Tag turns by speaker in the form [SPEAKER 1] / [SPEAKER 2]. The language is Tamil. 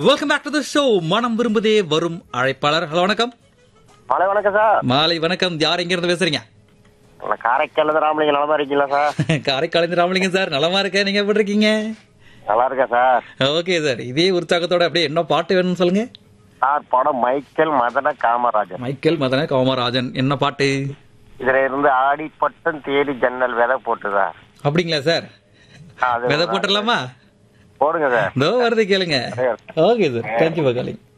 [SPEAKER 1] welcome back to the show மனம் விரும்புதே வரும் அழைப்பாளர் ஹலோ வணக்கம்
[SPEAKER 2] மாலை வணக்கம் சார்
[SPEAKER 1] மாலை வணக்கம் யார் எங்க இருந்து பேசுறீங்க
[SPEAKER 2] நான் காரைக்கால் இருந்து ராமலிங்க நலமா இருக்கீங்களா சார்
[SPEAKER 1] காரைக்காலேந்து ராமலிங்கம் சார் நலமா இருக்கேன் நீங்க எப்படி இருக்கீங்க
[SPEAKER 2] நல்லா இருக்கேன் சார்
[SPEAKER 1] ஓகே சார் இதே உற்சாகத்தோட அப்படியே என்ன பாட்டு வேணும்னு சொல்லுங்க
[SPEAKER 2] சார் படம் மைக்கேல் மதன காமராஜன்
[SPEAKER 1] மைக்கேல் மதன கோமராஜன் என்ன பாட்டு
[SPEAKER 2] இதுல இருந்து ஆடி பட்டம் தேடி ஜன்னல் விதை போட்டு சார்
[SPEAKER 1] அப்படிங்களா சார்
[SPEAKER 2] அது
[SPEAKER 1] விதை போட்டுடலாமா
[SPEAKER 2] போடுங்க சார்
[SPEAKER 1] இதோ வருது கேளுங்க okay sir thank you for calling